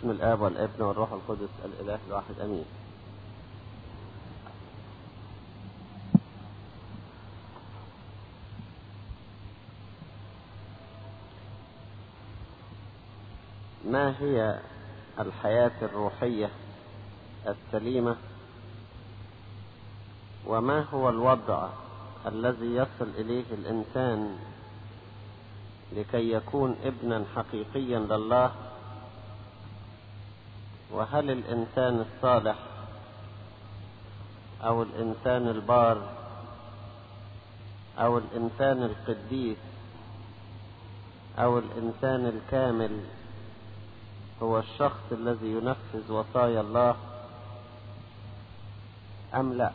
باسم الآب والابن والروح القدس الإله الواحد أمين ما هي الحياة الروحية السليمة وما هو الوضع الذي يصل إليه الإنسان لكي يكون ابنا حقيقيا لله وهل الإنسان الصالح أو الإنسان البار أو الإنسان القديس أو الإنسان الكامل هو الشخص الذي ينفذ وصايا الله أم لا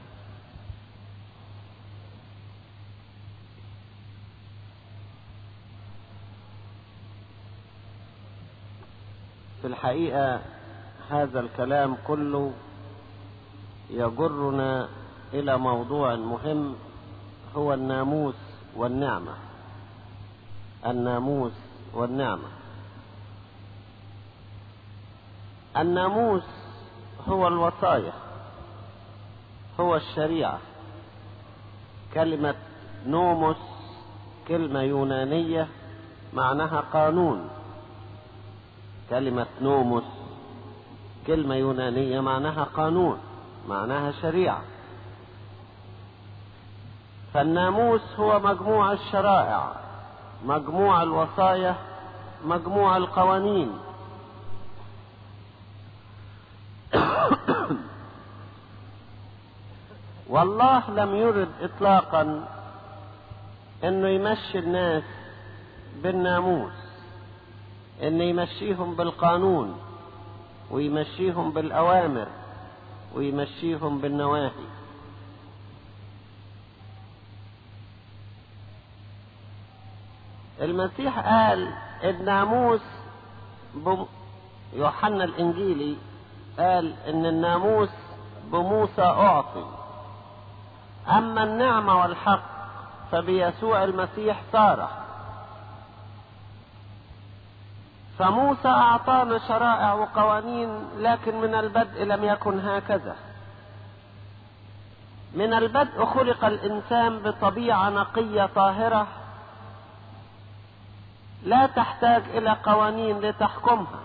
في الحقيقة هذا الكلام كله يجرنا إلى موضوع مهم هو الناموس والنعمة الناموس والنعمة الناموس هو الوصايا هو الشريعة كلمة نوموس كلمة يونانية معناها قانون كلمة نوموس كلمة يونانية معناها قانون معناها شريعة فالناموس هو مجموع الشرائع مجموع الوصايا مجموع القوانين والله لم يرد اطلاقا انه يمشي الناس بالناموس انه يمشيهم بالقانون ويمشيهم بالاوامر ويمشيهم بالنواهي المسيح قال الناموس بم... يوحنا الانجيلي قال ان الناموس بموسى اعطي اما النعمه والحق فبيسوع المسيح صار فموسى اعطانا شرائع وقوانين لكن من البدء لم يكن هكذا من البدء خلق الانسان بطبيعه نقيه طاهره لا تحتاج الى قوانين لتحكمها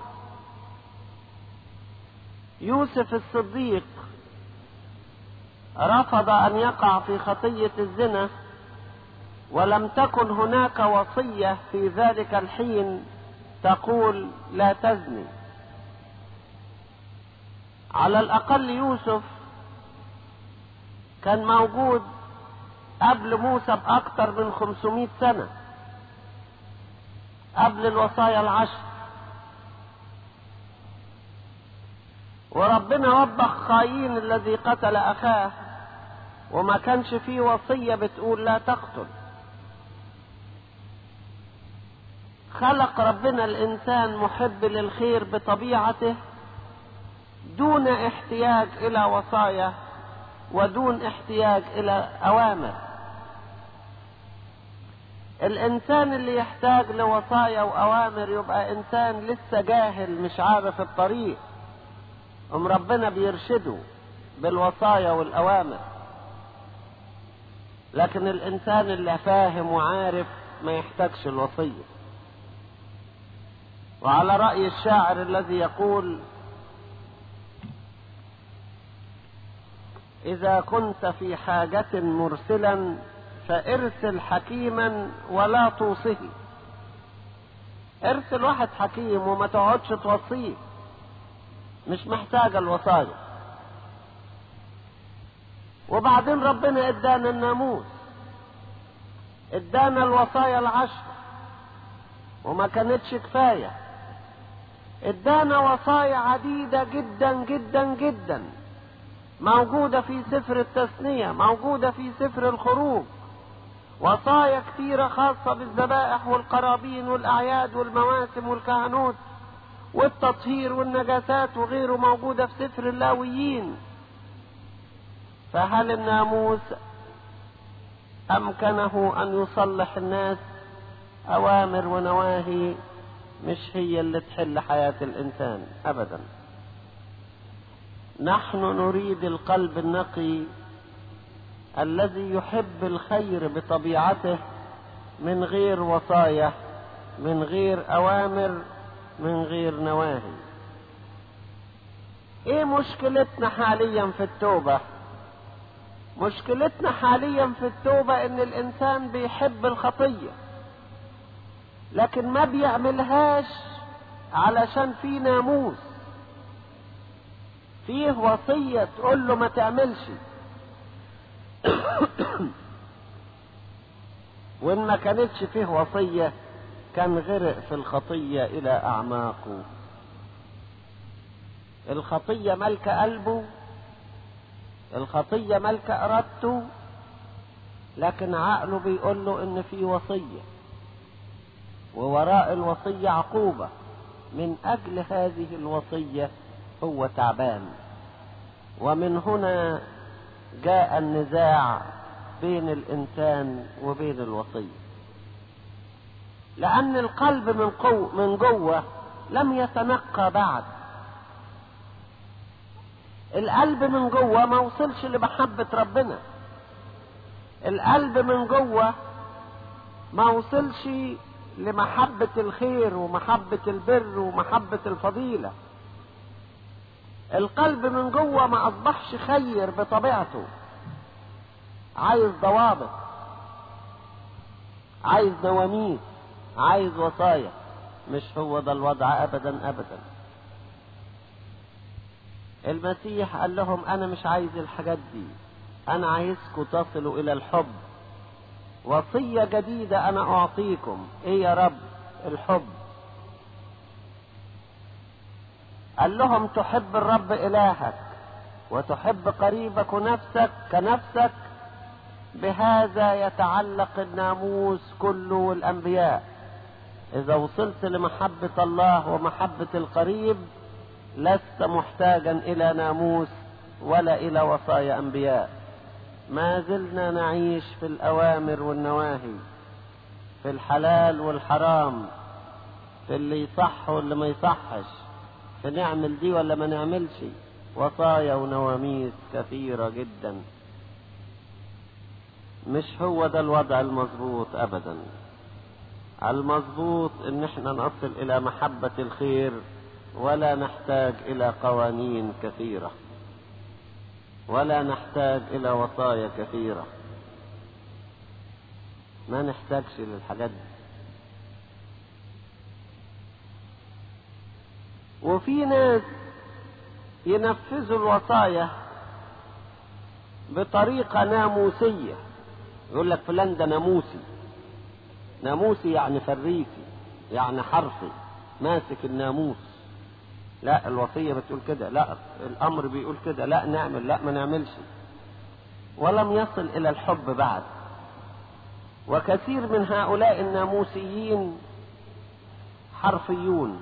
يوسف الصديق رفض ان يقع في خطيه الزنا ولم تكن هناك وصيه في ذلك الحين تقول لا تزني على الاقل يوسف كان موجود قبل موسى باكثر من خمسمائة سنه قبل الوصايا العشر وربنا وبخ خايين الذي قتل اخاه وما كانش فيه وصية بتقول لا تقتل خلق ربنا الانسان محب للخير بطبيعته دون احتياج الى وصايا ودون احتياج الى اوامر الانسان اللي يحتاج لوصايا واوامر يبقى انسان لسه جاهل مش عارف الطريق ام ربنا بيرشده بالوصايا والاوامر لكن الانسان اللي فاهم وعارف ما يحتاجش الوصيه وعلى راي الشاعر الذي يقول اذا كنت في حاجه مرسلا فارسل حكيما ولا توصه ارسل واحد حكيم وما تقعدش توصيه مش محتاجه الوصايا وبعدين ربنا ادانا الناموس ادانا الوصايا العشر وما كانتش كفايه ادانا وصايا عديده جدا جدا جدا موجوده في سفر التثنيه موجوده في سفر الخروج وصايا كثيرة خاصة بالذبائح والقرابين والأعياد والمواسم والكهنوت والتطهير والنجاسات وغيره موجودة في سفر اللاويين فهل الناموس أمكنه أن يصلح الناس أوامر ونواهي مش هي اللي تحل حياة الإنسان أبدا نحن نريد القلب النقي الذي يحب الخير بطبيعته من غير وصايا من غير أوامر من غير نواهي ايه مشكلتنا حاليا في التوبة مشكلتنا حاليا في التوبة ان الانسان بيحب الخطية لكن ما بيعملهاش علشان في ناموس فيه وصية تقول له ما تعملش وان ما كانتش فيه وصية كان غرق في الخطية الى اعماقه الخطية ملك قلبه الخطية ملك ارادته لكن عقله بيقول له ان في وصية ووراء الوصية عقوبة من اجل هذه الوصية هو تعبان ومن هنا جاء النزاع بين الانسان وبين الوصية لان القلب من قو من جوه لم يتنقى بعد القلب من جوه ما وصلش لمحبة ربنا القلب من جوه ما وصلش لمحبة الخير ومحبة البر ومحبة الفضيلة القلب من جوه ما اصبحش خير بطبيعته عايز ضوابط عايز نواميس عايز وصايا مش هو ده الوضع ابدا ابدا المسيح قال لهم انا مش عايز الحاجات دي انا عايزكم تصلوا الى الحب وصية جديدة انا اعطيكم ايه يا رب الحب قال لهم تحب الرب الهك وتحب قريبك نفسك كنفسك بهذا يتعلق الناموس كله والانبياء اذا وصلت لمحبة الله ومحبة القريب لست محتاجا الى ناموس ولا الى وصايا انبياء ما زلنا نعيش في الاوامر والنواهي في الحلال والحرام في اللي يصح واللي ما يصحش في نعمل دي ولا ما نعملش وصايا ونواميس كثيرة جدا مش هو ده الوضع المظبوط ابدا المظبوط ان احنا نصل الى محبة الخير ولا نحتاج الى قوانين كثيرة ولا نحتاج الى وصايا كثيرة ما نحتاجش للحاجات دي وفي ناس ينفذوا الوصايا بطريقة ناموسية يقول لك فلان ده ناموسي ناموسي يعني فريسي يعني حرفي ماسك الناموس لا الوصية بتقول كده لا الأمر بيقول كده لا نعمل لا ما نعملش ولم يصل إلى الحب بعد وكثير من هؤلاء الناموسيين حرفيون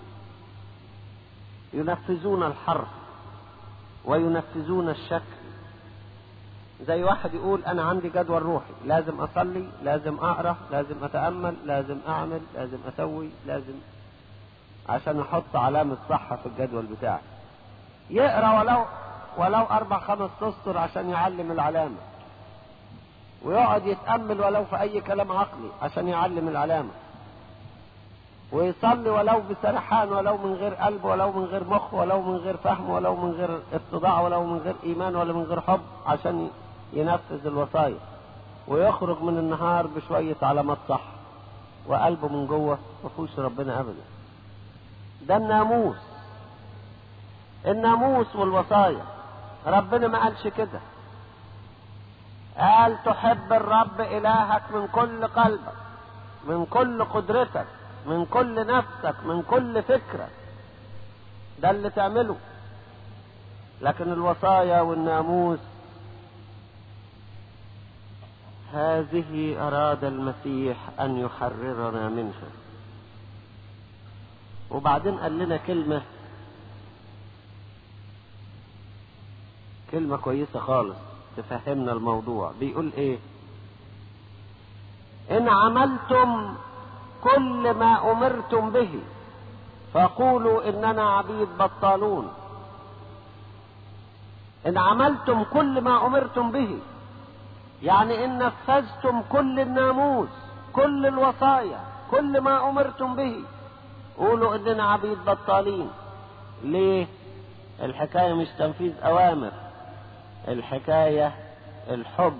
ينفذون الحرف وينفذون الشكل زي واحد يقول انا عندي جدول روحي لازم اصلي لازم اقرا لازم اتامل لازم اعمل لازم اسوي لازم عشان احط علامة صح في الجدول بتاعي يقرا ولو ولو اربع خمس اسطر عشان يعلم العلامة ويقعد يتأمل ولو في اي كلام عقلي عشان يعلم العلامة ويصلي ولو بسرحان ولو من غير قلب ولو من غير مخ ولو من غير فهم ولو من غير اتضاع ولو من غير ايمان ولا من غير حب عشان ينفذ الوصايا ويخرج من النهار بشوية علامات صح وقلبه من جوه ما فيهوش ربنا ابدا ده الناموس الناموس والوصايا ربنا ما قالش كده قال تحب الرب الهك من كل قلبك من كل قدرتك من كل نفسك من كل فكرة ده اللي تعمله لكن الوصايا والناموس هذه أراد المسيح أن يحررنا منها وبعدين قال لنا كلمة كلمة كويسة خالص تفهمنا الموضوع بيقول ايه ان عملتم كل ما أمرتم به فقولوا إننا عبيد بطالون إن عملتم كل ما أمرتم به يعني إن نفذتم كل الناموس كل الوصايا كل ما أمرتم به قولوا إننا عبيد بطالين ليه الحكاية مش تنفيذ أوامر الحكاية الحب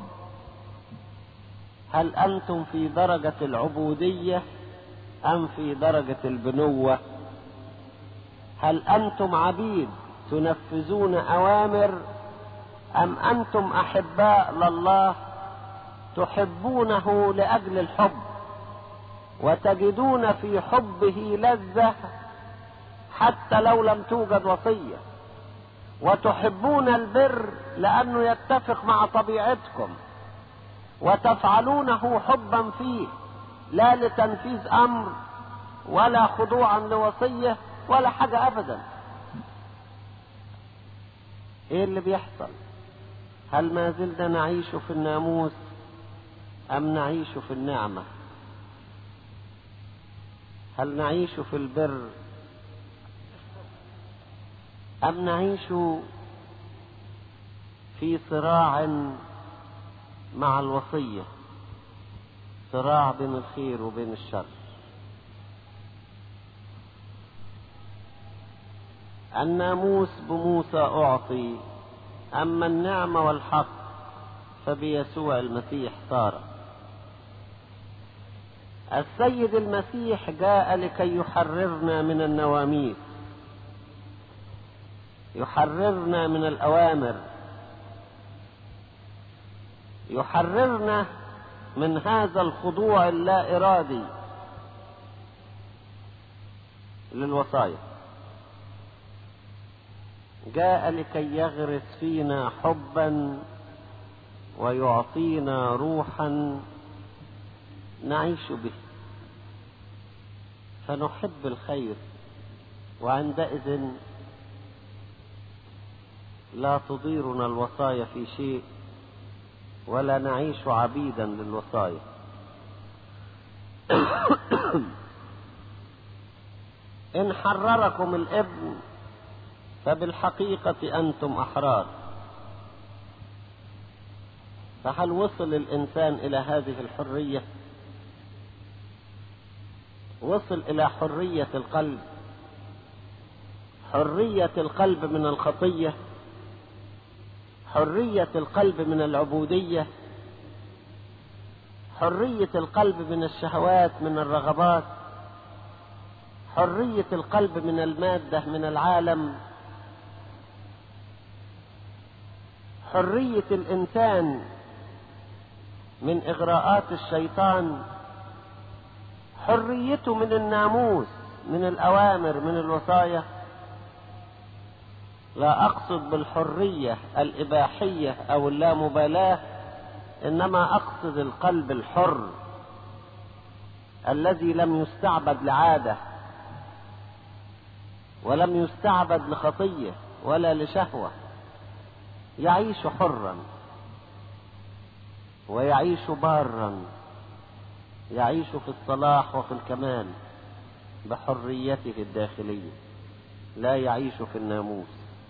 هل أنتم في درجة العبودية أم في درجة البنوة هل أنتم عبيد تنفذون أوامر أم أنتم أحباء لله تحبونه لأجل الحب وتجدون في حبه لذة حتى لو لم توجد وصية وتحبون البر لأنه يتفق مع طبيعتكم وتفعلونه حبا فيه لا لتنفيذ أمر ولا خضوعا لوصية ولا حاجة أبدا ايه اللي بيحصل هل ما زلنا نعيش في الناموس ام نعيش في النعمة هل نعيش في البر ام نعيش في صراع مع الوصية صراع بين الخير وبين الشر الناموس بموسى أعطي أما النعمة والحق فبيسوع المسيح صار السيد المسيح جاء لكي يحررنا من النواميس يحررنا من الأوامر يحررنا من هذا الخضوع اللا إرادي للوصايا جاء لكي يغرس فينا حبا ويعطينا روحا نعيش به فنحب الخير وعندئذ لا تضيرنا الوصايا في شيء ولا نعيش عبيدا للوصايا إن حرركم الابن فبالحقيقة أنتم أحرار فهل وصل الإنسان إلى هذه الحرية وصل إلى حرية القلب حرية القلب من الخطية حرية القلب من العبودية حرية القلب من الشهوات من الرغبات حرية القلب من المادة من العالم حرية الإنسان من إغراءات الشيطان حريته من الناموس من الأوامر من الوصايا لا أقصد بالحرية الإباحية أو اللامبالاة إنما أقصد القلب الحر الذي لم يستعبد لعادة ولم يستعبد لخطية ولا لشهوة يعيش حرا ويعيش بارا يعيش في الصلاح وفي الكمال بحريته الداخلية لا يعيش في الناموس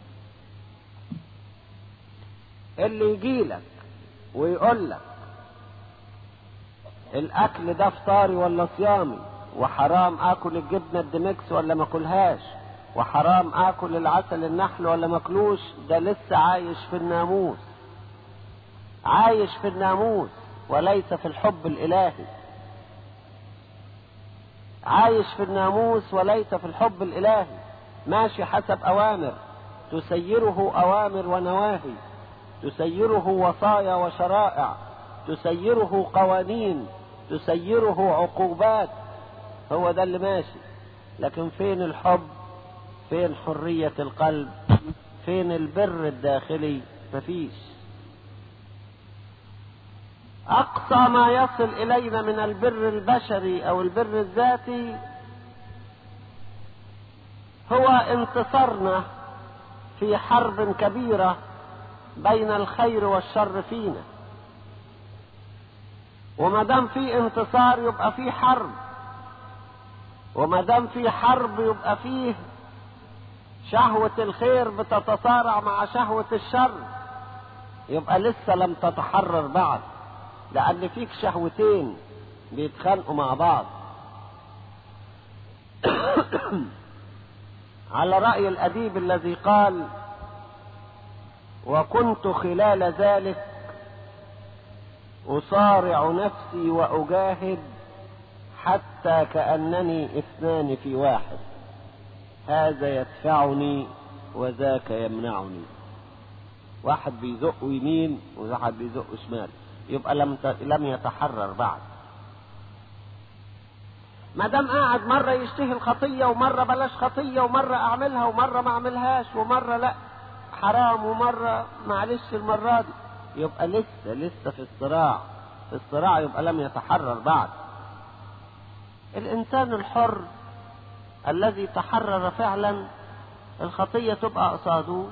اللي يجيلك ويقول لك الاكل ده فطاري ولا صيامي وحرام اكل الجبنه الدمكس ولا ما اكلهاش وحرام اكل العسل النحل ولا ماكلوش ده لسه عايش في الناموس عايش في الناموس وليس في الحب الالهي عايش في الناموس وليس في الحب الالهي ماشي حسب اوامر تسيره اوامر ونواهي تسيره وصايا وشرائع تسيره قوانين تسيره عقوبات هو ده اللي ماشي لكن فين الحب فين حرية القلب فين البر الداخلي مفيش أقصى ما يصل إلينا من البر البشري أو البر الذاتي هو انتصارنا في حرب كبيرة بين الخير والشر فينا وما دام في انتصار يبقى في حرب وما دام في حرب يبقى فيه شهوة الخير بتتصارع مع شهوة الشر يبقى لسه لم تتحرر بعد لأن فيك شهوتين بيتخانقوا مع بعض على رأي الأديب الذي قال وكنت خلال ذلك أصارع نفسي وأجاهد حتى كأنني اثنان في واحد هذا يدفعني وذاك يمنعني واحد بيزق يمين وواحد بيزق شمال يبقى لم لم يتحرر بعد ما دام قاعد مرة يشتهي الخطية ومرة بلاش خطية ومرة أعملها ومرة ما أعملهاش ومرة لا حرام ومرة معلش المرة دي يبقى لسه لسه في الصراع في الصراع يبقى لم يتحرر بعد الإنسان الحر الذي تحرر فعلا الخطية تبقى قصاده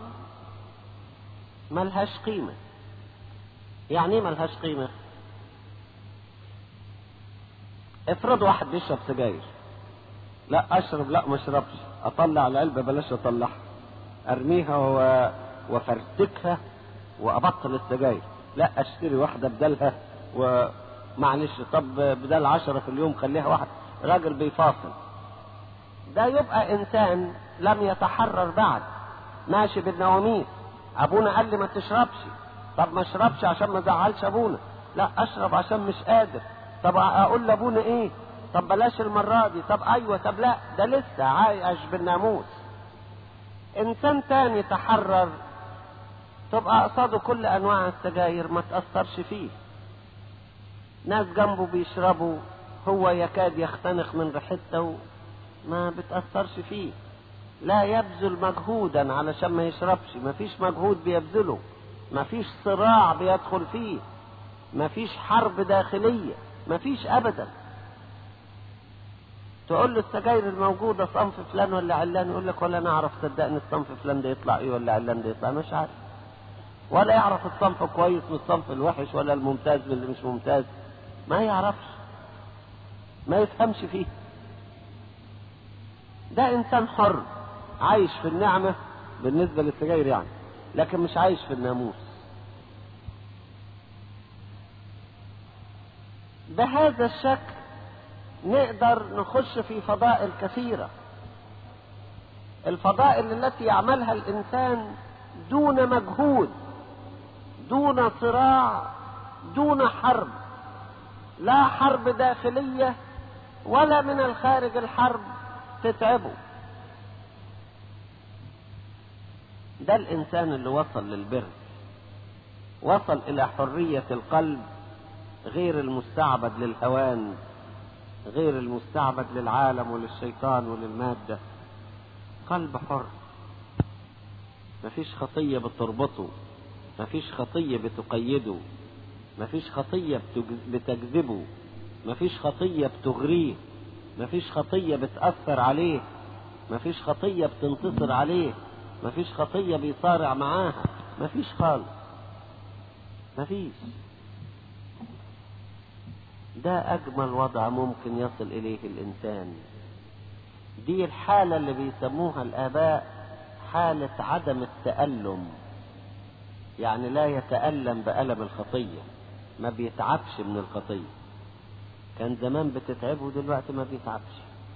ملهاش قيمة يعني ايه ملهاش قيمة افرض واحد بيشرب سجاير لا اشرب لا ما اشربش اطلع العلبة بلاش اطلعها ارميها و... وفرتكها وابطل السجاير لا اشتري واحدة بدلها ومعلش طب بدل عشرة في اليوم خليها واحد راجل بيفاصل ده يبقى انسان لم يتحرر بعد ماشي بالنواميس ابونا قال لي ما تشربش طب ما اشربش عشان ما ازعلش ابونا لا اشرب عشان مش قادر طب اقول لابونا ايه طب بلاش المرة دي طب ايوه طب لا ده لسه عايش بالناموس انسان تاني تحرر تبقى قصاده كل انواع السجاير ما تأثرش فيه ناس جنبه بيشربوا هو يكاد يختنق من ريحته ما بتأثرش فيه لا يبذل مجهودا علشان ما يشربش ما فيش مجهود بيبذله ما فيش صراع بيدخل فيه ما فيش حرب داخلية ما فيش أبدا تقول له السجاير الموجودة صنف فلان ولا علان يقول لك ولا نعرف صدقني الصنف فلان ده يطلع ايه ولا علان ده يطلع مش عارف ولا يعرف الصنف كويس من الصنف الوحش ولا الممتاز من اللي مش ممتاز ما يعرفش ما يفهمش فيه ده انسان حر عايش في النعمة بالنسبة للسجاير يعني لكن مش عايش في الناموس بهذا الشكل نقدر نخش في فضائل كثيرة الفضائل التي يعملها الإنسان دون مجهود دون صراع دون حرب لا حرب داخلية ولا من الخارج الحرب تتعبه ده الإنسان اللي وصل للبر وصل إلى حرية القلب غير المستعبد للهوان غير المستعبد للعالم وللشيطان وللمادة قلب حر مفيش خطية بتربطه مفيش خطية بتقيده مفيش خطية بتجذبه مفيش خطية بتغريه مفيش خطية بتأثر عليه مفيش خطية بتنتصر عليه مفيش خطية بيصارع معاها مفيش خالص مفيش ده أجمل وضع ممكن يصل إليه الإنسان دي الحالة اللي بيسموها الآباء حالة عدم التألم يعني لا يتألم بألم الخطية ما بيتعبش من الخطية كان زمان بتتعبه دلوقتي ما بيتعبش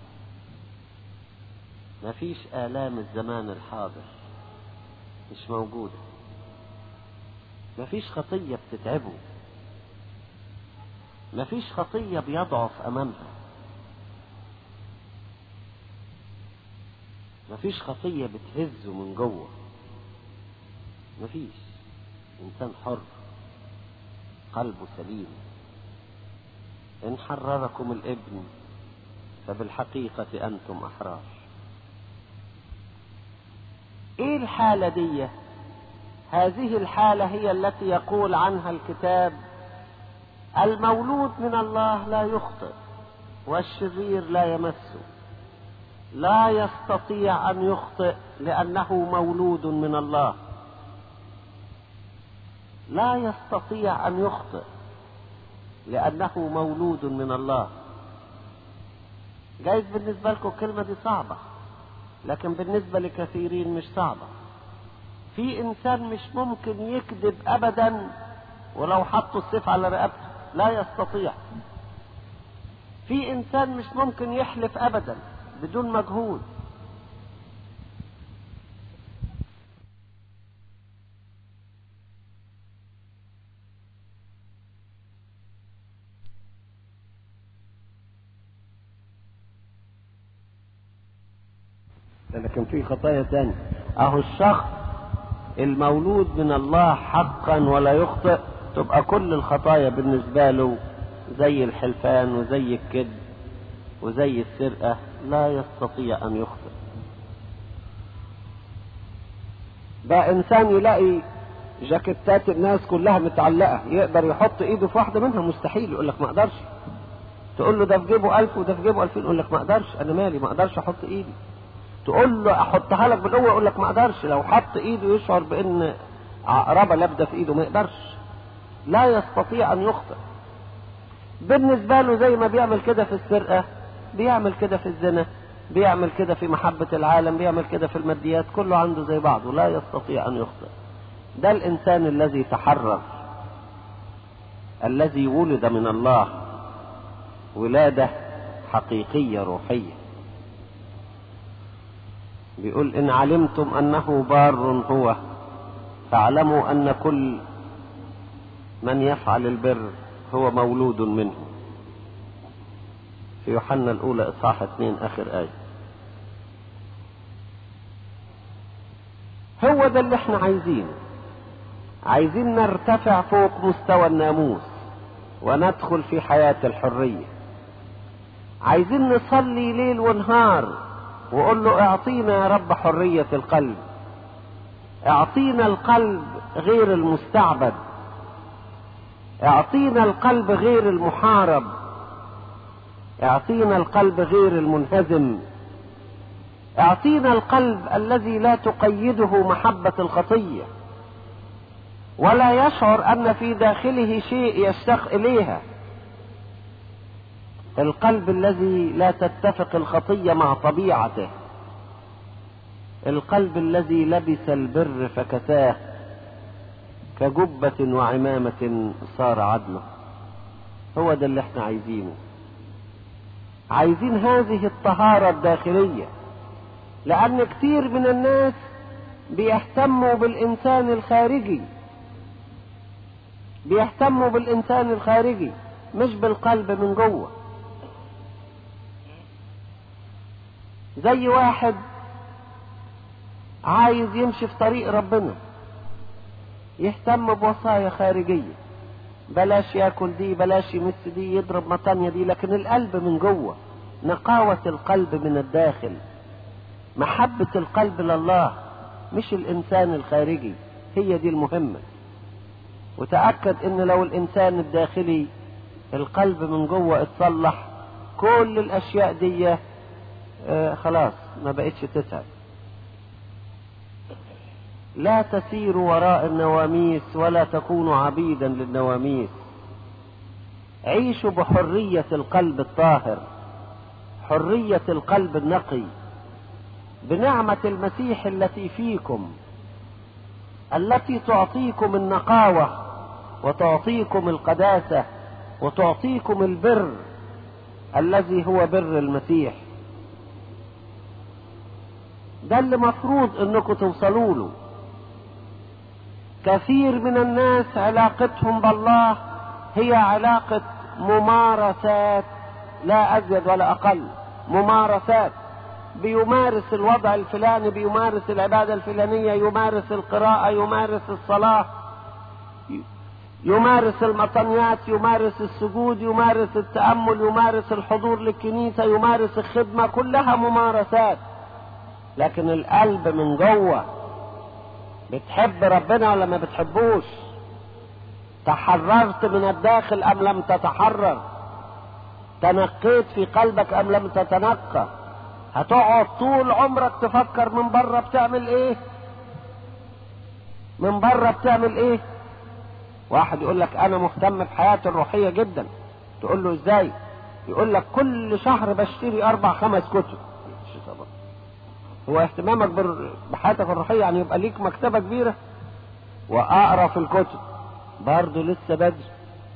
ما فيش آلام الزمان الحاضر مش موجودة ما فيش خطية بتتعبه ما فيش خطية بيضعف أمامها ما فيش خطية بتهزه من جوه ما فيش إنسان حر قلبه سليم إن حرركم الابن فبالحقيقة أنتم أحرار إيه الحالة دي هذه الحالة هي التي يقول عنها الكتاب المولود من الله لا يخطئ والشرير لا يمسه لا يستطيع أن يخطئ لأنه مولود من الله لا يستطيع أن يخطئ لأنه مولود من الله جايز بالنسبة لكم الكلمة دي صعبة لكن بالنسبة لكثيرين مش صعبة في انسان مش ممكن يكذب ابدا ولو حطوا السيف على رقبته لا يستطيع في انسان مش ممكن يحلف ابدا بدون مجهود لكن في خطايا تانية اهو الشخص المولود من الله حقا ولا يخطئ تبقى كل الخطايا بالنسبة له زي الحلفان وزي الكذب وزي السرقة لا يستطيع أن يخطئ ده إنسان يلاقي جاكيتات الناس كلها متعلقة يقدر يحط إيده في واحدة منها مستحيل يقول لك ما أقدرش تقول له ده في جيبه ألف وده في جيبه ألفين يقول لك ما أقدرش أنا مالي ما أقدرش أحط إيدي تقول له أحطها لك بالقوة يقول لك ما أقدرش لو حط إيده يشعر بأن عقربة لابدة في إيده ما يقدرش لا يستطيع أن يخطئ بالنسبة له زي ما بيعمل كده في السرقة بيعمل كده في الزنا بيعمل كده في محبة العالم بيعمل كده في الماديات كله عنده زي بعضه لا يستطيع أن يخطئ ده الإنسان الذي تحرر الذي ولد من الله ولادة حقيقية روحية بيقول إن علمتم أنه بار هو فاعلموا أن كل من يفعل البر هو مولود منه في يوحنا الأولى إصحاح اثنين آخر آية هو ده اللي احنا عايزينه عايزين نرتفع فوق مستوى الناموس وندخل في حياة الحرية عايزين نصلي ليل ونهار وقول له اعطينا يا رب حرية القلب اعطينا القلب غير المستعبد اعطينا القلب غير المحارب اعطينا القلب غير المنهزم اعطينا القلب الذي لا تقيده محبة الخطية ولا يشعر ان في داخله شيء يشتاق اليها القلب الذي لا تتفق الخطية مع طبيعته القلب الذي لبس البر فكساه كجبة وعمامة صار عدله هو ده اللي احنا عايزينه عايزين هذه الطهارة الداخلية لأن كتير من الناس بيهتموا بالإنسان الخارجي بيهتموا بالإنسان الخارجي مش بالقلب من جوه زي واحد عايز يمشي في طريق ربنا يهتم بوصايا خارجية بلاش ياكل دي بلاش يمس دي يضرب مطانية دي لكن القلب من جوه نقاوة القلب من الداخل محبة القلب لله مش الإنسان الخارجي هي دي المهمة وتأكد إن لو الإنسان الداخلي القلب من جوه اتصلح كل الأشياء دي آه خلاص ما بقتش تتعب لا تسيروا وراء النواميس ولا تكونوا عبيدا للنواميس عيشوا بحرية القلب الطاهر حرية القلب النقي بنعمة المسيح التي فيكم التي تعطيكم النقاوة وتعطيكم القداسة وتعطيكم البر الذي هو بر المسيح ده اللي مفروض انكم توصلوا له كثير من الناس علاقتهم بالله هي علاقة ممارسات لا أزيد ولا أقل ممارسات بيمارس الوضع الفلاني بيمارس العبادة الفلانية يمارس القراءة يمارس الصلاة يمارس المطنيات يمارس السجود يمارس التأمل يمارس الحضور للكنيسة يمارس الخدمة كلها ممارسات لكن القلب من جوه بتحب ربنا ولا ما بتحبوش تحررت من الداخل ام لم تتحرر تنقيت في قلبك ام لم تتنقى هتقعد طول عمرك تفكر من بره بتعمل ايه من بره بتعمل ايه واحد يقول لك انا مهتم بحياتي الروحيه جدا تقول له ازاي يقول لك كل شهر بشتري اربع خمس كتب هو اهتمامك بحياتك الروحية يعني يبقى ليك مكتبة كبيرة واقرا في الكتب برضه لسه بدري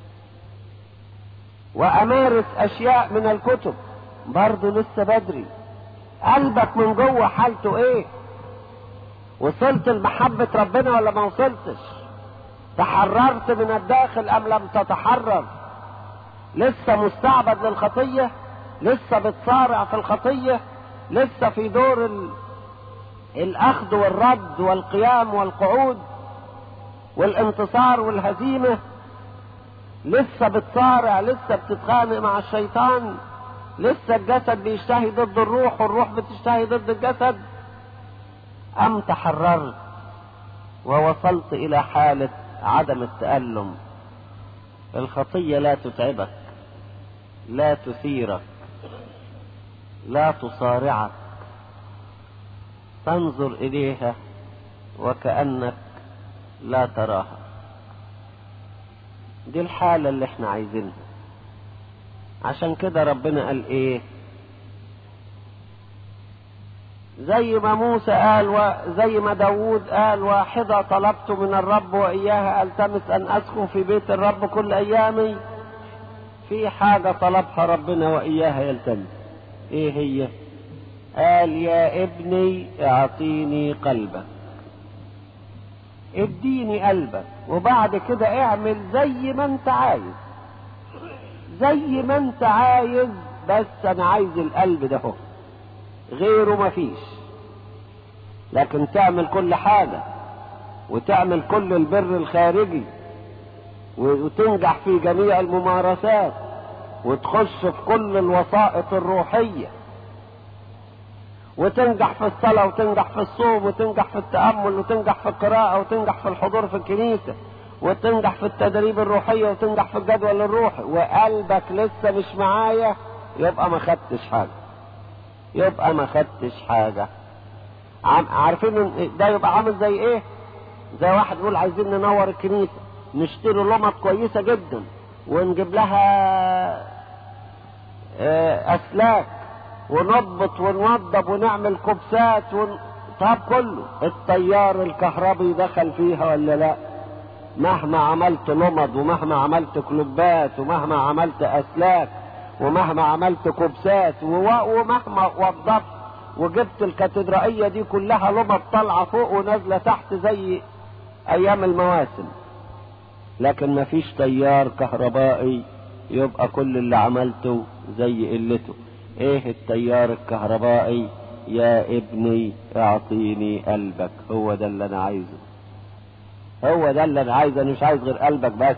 وامارس اشياء من الكتب برضه لسه بدري قلبك من جوه حالته ايه وصلت لمحبة ربنا ولا ما وصلتش تحررت من الداخل ام لم تتحرر لسه مستعبد للخطية لسه بتصارع في الخطية لسه في دور ال... الاخذ والرد والقيام والقعود والانتصار والهزيمة لسه بتصارع لسه بتتخانق مع الشيطان لسه الجسد بيشتهي ضد الروح والروح بتشتهي ضد الجسد أم تحررت ووصلت إلى حالة عدم التألم الخطية لا تتعبك لا تثيرك لا تصارعك تنظر إليها وكأنك لا تراها دي الحالة اللي احنا عايزينها عشان كده ربنا قال ايه زي ما موسى قال وزي ما داوود قال واحدة طلبت من الرب وإياها ألتمس أن أسكن في بيت الرب كل أيامي في حاجة طلبها ربنا وإياها يلتمس إيه هي قال يا ابني اعطيني قلبك اديني قلبك وبعد كده اعمل زي ما انت عايز زي ما انت عايز بس انا عايز القلب ده هو غيره مفيش لكن تعمل كل حاجة وتعمل كل البر الخارجي وتنجح في جميع الممارسات وتخش في كل الوسائط الروحية وتنجح في الصلاة وتنجح في الصوم وتنجح في التأمل وتنجح في القراءة وتنجح في الحضور في الكنيسة وتنجح في التدريب الروحية وتنجح في الجدول الروحي وقلبك لسه مش معايا يبقى ما خدتش حاجة يبقى ما خدتش حاجة عارفين ده يبقى عامل زي ايه زي واحد يقول عايزين ننور الكنيسة نشتري لمط كويسة جدا ونجيب لها اسلاك ونضبط ونوضب ونعمل كبسات ون... طب كله التيار الكهربي دخل فيها ولا لا مهما عملت لمض ومهما عملت كلوبات ومهما عملت اسلاك ومهما عملت كبسات ومهما وضبت وجبت الكاتدرائية دي كلها لمض طالعة فوق ونازلة تحت زي ايام المواسم لكن مفيش تيار كهربائي يبقى كل اللي عملته زي قلته ايه التيار الكهربائي يا ابني اعطيني قلبك هو ده اللي انا عايزه هو ده اللي انا عايزه انا مش عايز غير قلبك بس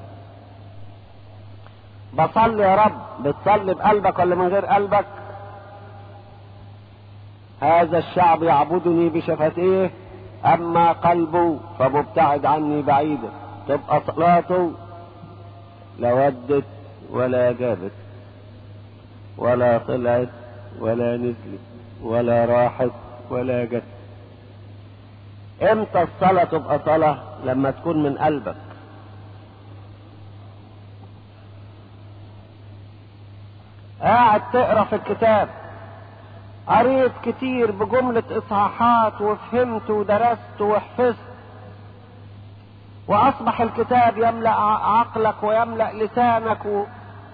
بصلي يا رب بتصلي بقلبك ولا من غير قلبك هذا الشعب يعبدني بشفتيه اما قلبه فمبتعد عني بعيدا تبقى صلاته لا ودت ولا جابت ولا طلعت ولا نزلت ولا راحت ولا جت امتى الصلاة تبقى صلاة لما تكون من قلبك قاعد تقرا في الكتاب قريت كتير بجملة اصحاحات وفهمت ودرست وحفظت واصبح الكتاب يملأ عقلك ويملأ لسانك و...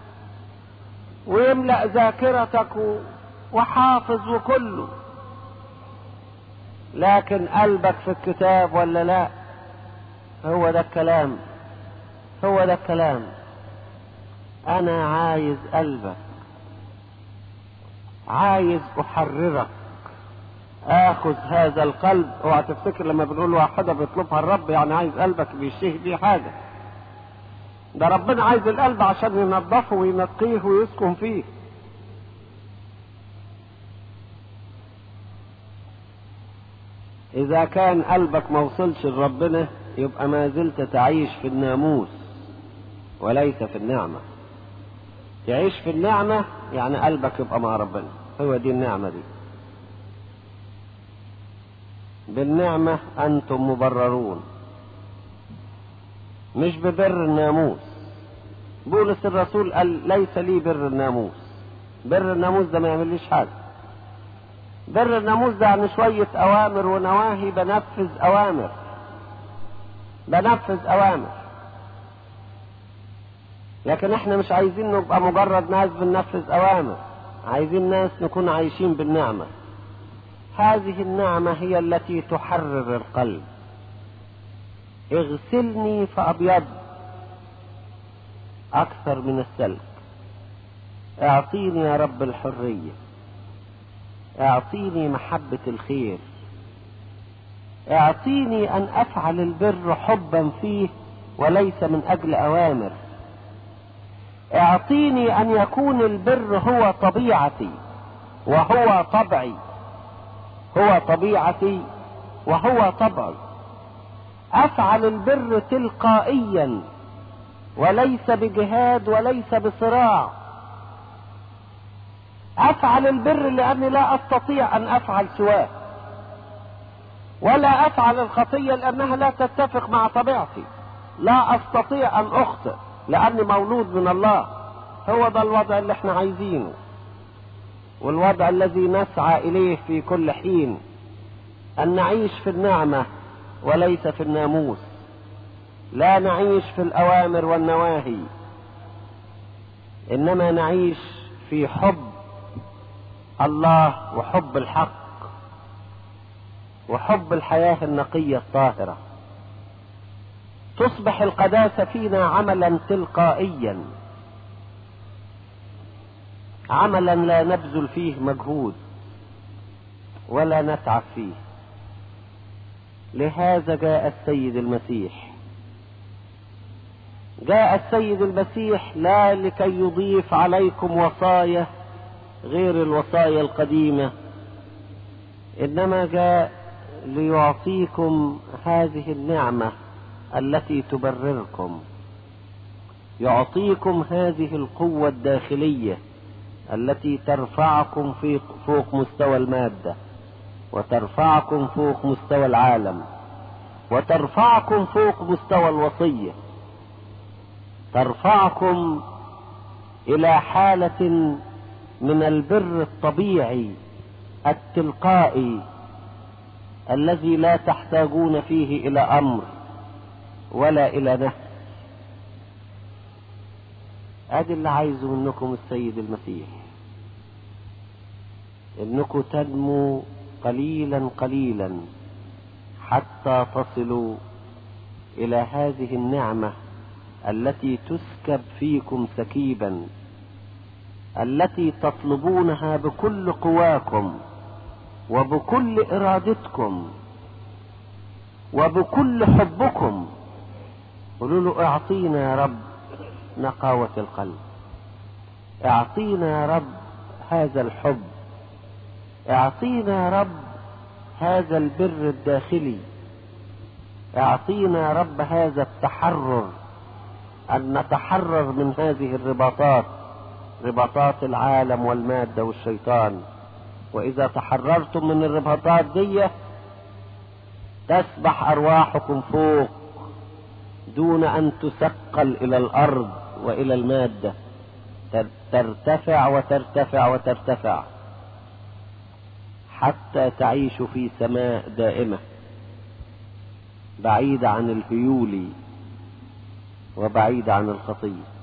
ويملأ ذاكرتك و... وحافظ وكله لكن قلبك في الكتاب ولا لا هو ده الكلام هو ده الكلام انا عايز قلبك عايز احررك اخذ هذا القلب اوعى تفتكر لما بنقول واحده بيطلبها الرب يعني عايز قلبك بيشتهي بيه حاجه ده ربنا عايز القلب عشان ينظفه وينقيه ويسكن فيه اذا كان قلبك ما وصلش لربنا يبقى ما زلت تعيش في الناموس وليس في النعمة تعيش في النعمة يعني قلبك يبقى مع ربنا هو دي النعمة دي بالنعمة أنتم مبررون مش ببر الناموس بولس الرسول قال ليس لي بر الناموس بر الناموس ده ما يعمليش حاجة بر الناموس ده يعني شوية أوامر ونواهي بنفذ أوامر بنفذ أوامر لكن احنا مش عايزين نبقى مجرد ناس بننفذ أوامر عايزين ناس نكون عايشين بالنعمة هذه النعمة هي التي تحرر القلب اغسلني فأبيض أكثر من السلك اعطيني يا رب الحرية اعطيني محبة الخير اعطيني أن أفعل البر حبا فيه وليس من أجل أوامر اعطيني أن يكون البر هو طبيعتي وهو طبعي هو طبيعتي وهو طبعي افعل البر تلقائيا وليس بجهاد وليس بصراع افعل البر لاني لا استطيع ان افعل سواه ولا افعل الخطيه لانها لا تتفق مع طبيعتي لا استطيع ان اخطئ لاني مولود من الله هو ده الوضع اللي احنا عايزينه والوضع الذي نسعى اليه في كل حين ان نعيش في النعمه وليس في الناموس لا نعيش في الاوامر والنواهي انما نعيش في حب الله وحب الحق وحب الحياه النقيه الطاهره تصبح القداسه فينا عملا تلقائيا عملا لا نبذل فيه مجهود ولا نتعب فيه لهذا جاء السيد المسيح جاء السيد المسيح لا لكي يضيف عليكم وصايا غير الوصايا القديمه انما جاء ليعطيكم هذه النعمه التي تبرركم يعطيكم هذه القوه الداخليه التي ترفعكم في فوق مستوى الماده وترفعكم فوق مستوى العالم وترفعكم فوق مستوى الوصيه ترفعكم الى حاله من البر الطبيعي التلقائي الذي لا تحتاجون فيه الى امر ولا الى نهي ادي اللي عايزه منكم السيد المسيح انكم تنمو قليلا قليلا حتى تصلوا الى هذه النعمه التي تسكب فيكم سكيبا التي تطلبونها بكل قواكم وبكل ارادتكم وبكل حبكم قولوا له اعطينا يا رب نقاوة القلب اعطينا يا رب هذا الحب اعطينا يا رب هذا البر الداخلي اعطينا يا رب هذا التحرر ان نتحرر من هذه الرباطات رباطات العالم والمادة والشيطان واذا تحررتم من الرباطات دي تسبح ارواحكم فوق دون ان تثقل الى الارض والى المادة ترتفع وترتفع وترتفع حتى تعيش في سماء دائمة بعيدة عن الهيول وبعيدة عن الخطيه